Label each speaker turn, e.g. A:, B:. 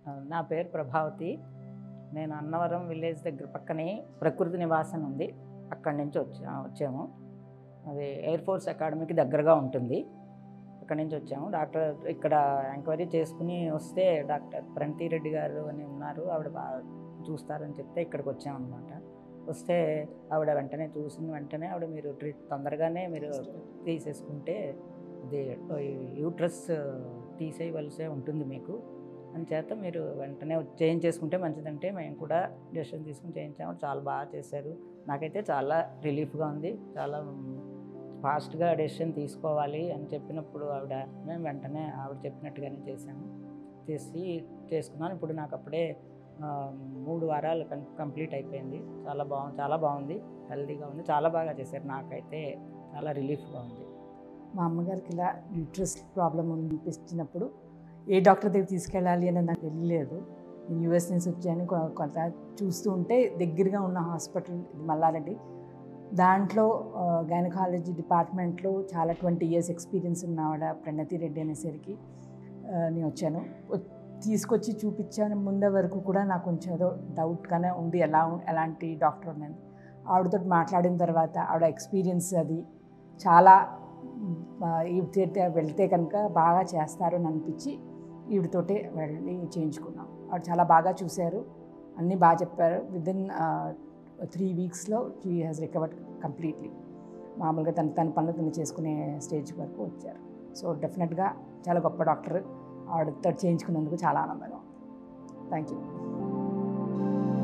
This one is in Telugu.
A: నా పేరు ప్రభావతి నేను అన్నవరం విలేజ్ దగ్గర పక్కనే ప్రకృతి నివాసం ఉంది అక్కడి నుంచి వచ్చా వచ్చాము అది ఎయిర్ ఫోర్స్ అకాడమీకి దగ్గరగా ఉంటుంది అక్కడి నుంచి వచ్చాము డాక్టర్ ఇక్కడ ఎంక్వైరీ చేసుకుని వస్తే డాక్టర్ ప్రణతి రెడ్డి గారు అని ఉన్నారు ఆవిడ బాగా చూస్తారని చెప్తే ఇక్కడికి వచ్చామన్నమాట వస్తే ఆవిడ వెంటనే చూసిన వెంటనే ఆవిడ మీరు ట్రీట్ తొందరగానే మీరు తీసేసుకుంటే అది యూట్రస్ తీసేయవలసే ఉంటుంది మీకు అని చేత మీరు వెంటనే చేంజ్ చేసుకుంటే మంచిదంటే మేము కూడా డెసిషన్ తీసుకుని చేయించాము చాలా బాగా చేశారు నాకైతే చాలా రిలీఫ్గా ఉంది చాలా ఫాస్ట్గా డెసిషన్ తీసుకోవాలి అని చెప్పినప్పుడు ఆవిడ మేము వెంటనే ఆవిడ చెప్పినట్టుగానే చేశాము చేసి చేసుకున్నాను ఇప్పుడు నాకు అప్పుడే ఆ, మూడు వారాలు కం- కంప్లీట్ అయిపోయింది చాలా బాగుంది చాలా బాగుంది హెల్తీగా ఉంది చాలా బాగా చేశారు నాకైతే చాలా రిలీఫ్గా ఉంది
B: మా అమ్మగారికి ఇలా యూట్రస్ ప్రాబ్లం అనిపించినప్పుడు ఏ డాక్టర్ దగ్గర తీసుకెళ్ళాలి అని నాకు తెలియలేదు నేను యూఎస్ నుంచి వచ్చాను కొ- కొంత చూస్తూ ఉంటే దగ్గరగా ఉన్న హాస్పిటల్ ఇది మల్లారెడ్డి దాంట్లో గైనకాలజీ డిపార్ట్మెంట్లో చాలా ట్వంటీ ఇయర్స్ ఎక్స్పీరియన్స్ ఉన్న ఆవిడ ప్రణతి రెడ్డి అనేసరికి ఆ, నేను వచ్చాను వ- తీసుకొచ్చి చూపించాను ముందే వరకు కూడా నాకు కొంచెం ఏదో డౌట్గానే ఉంది ఎలా ఉం- ఎలాంటి డాక్టర్ ఉన్నది ఆవిడతో మాట్లాడిన తర్వాత ఆవిడ ఎక్స్పీరియన్స్ అది చాలా ఈవిడ వెళ్తే కనుక బాగా చేస్తారు అని అనిపించి ఈవిడతోటే వెళ్ళి చేయించుకున్నాం ఆవిడ చాలా బాగా చూశారు అన్నీ బాగా చెప్పారు విదిన్ త్రీ వీక్స్లో షీ హ్యాస్ రికవర్డ్ కంప్లీట్లీ మామూలుగా తన తన పనులు తను చేసుకునే స్టేజ్ వరకు వచ్చారు సో డెఫినెట్గా చాలా గొప్ప డాక్టర్ ఆవిడతో చేయించుకున్నందుకు చాలా ఆనందంగా ఉంది థ్యాంక్ యూ